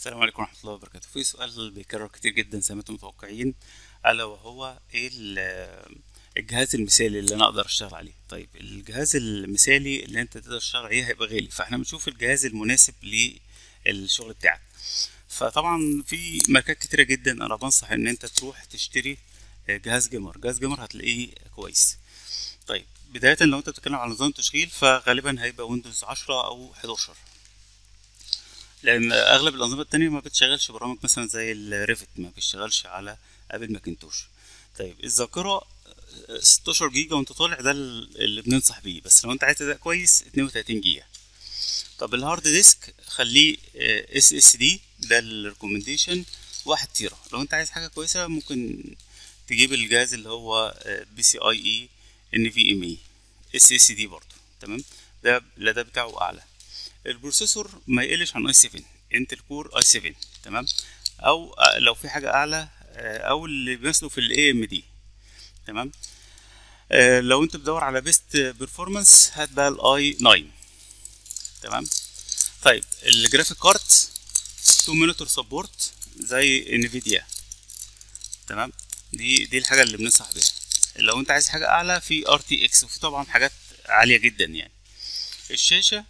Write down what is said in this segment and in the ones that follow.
السلام عليكم ورحمة الله وبركاته في سؤال بيكرر كتير جدا زي ما انتم متوقعين ألا وهو ايه ال- الجهاز المثالي اللي أنا أقدر أشتغل عليه طيب الجهاز المثالي اللي أنت تقدر تشتغل عليه هيبقى غالي فاحنا بنشوف الجهاز المناسب للشغل بتاعك فطبعا في ماركات كتيرة جدا أنا بنصح إن أنت تروح تشتري جهاز جيمر جهاز جيمر هتلاقيه كويس طيب بداية لو أنت بتتكلم على نظام تشغيل فغالبا هيبقى ويندوز 10 أو 11 لان اغلب الانظمه التانية ما بتشغلش برامج مثلا زي الريفت ما بيشتغلش على ابل ماكنتوش طيب الذاكره 16 جيجا وانت طالع ده اللي بننصح بيه بس لو انت عايز اداء كويس 32 جيجا طب الهارد ديسك خليه اس اس دي ده الريكومنديشن واحد تيرا لو انت عايز حاجه كويسه ممكن تجيب الجهاز اللي هو بي سي اي اي ان في ام اي اس اس دي برضه تمام ده الاداء بتاعه اعلى البروسيسور ما يقلش عن اي 7 انتل كور اي 7 تمام او لو في حاجه اعلى او اللي بيمثلوا في الاي ام دي تمام آه لو انت بتدور على بيست بيرفورمانس هات بقى الاي 9 تمام طيب الجرافيك كارد 2 مونيتور سبورت زي انفيديا تمام دي دي الحاجه اللي بننصح بيها لو انت عايز حاجه اعلى في ار تي اكس وفي طبعا حاجات عاليه جدا يعني الشاشه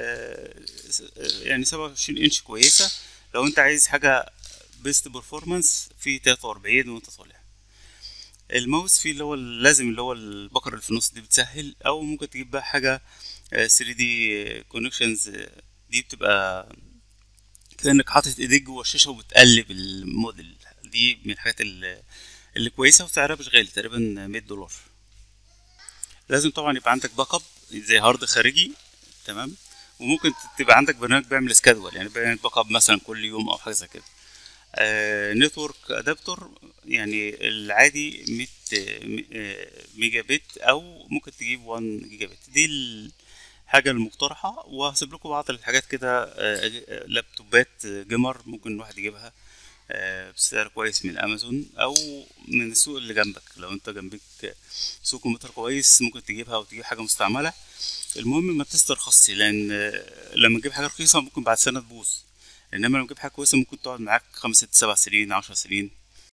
يعني 27 انش كويسه لو انت عايز حاجه بيست برفورمانس في 43 وانت طالع الماوس فيه اللي هو لازم اللي هو البكر اللي في النص دي بتسهل او ممكن تجيب بقى حاجه 3 دي كونكشنز دي بتبقى كانك حاطط ايديك جوه الشاشه وبتقلب الموديل دي من الحاجات اللي, اللي كويسه وسعرها مش غالي تقريبا 100 دولار لازم طبعا يبقى عندك باك اب زي هارد خارجي تمام وممكن تبقى عندك برنامج بيعمل سكادول يعني بيعمل باك اب مثلا كل يوم او حاجه زي كده آه نتورك ادابتور يعني العادي 100 ميجا بت او ممكن تجيب 1 جيجا بت دي الحاجه المقترحه وهسيب لكم بعض الحاجات كده آه لابتوبات جيمر ممكن الواحد يجيبها آه بسعر كويس من امازون او من السوق اللي جنبك لو انت جنبك سوق كمبيوتر كويس ممكن تجيبها او تجيب حاجه مستعمله المهم ما تسترخصش لان لما تجيب حاجه رخيصه ممكن بعد سنه تبوظ انما لما تجيب حاجه كويسه ممكن تقعد معاك خمس ست سبع سنين عشر سنين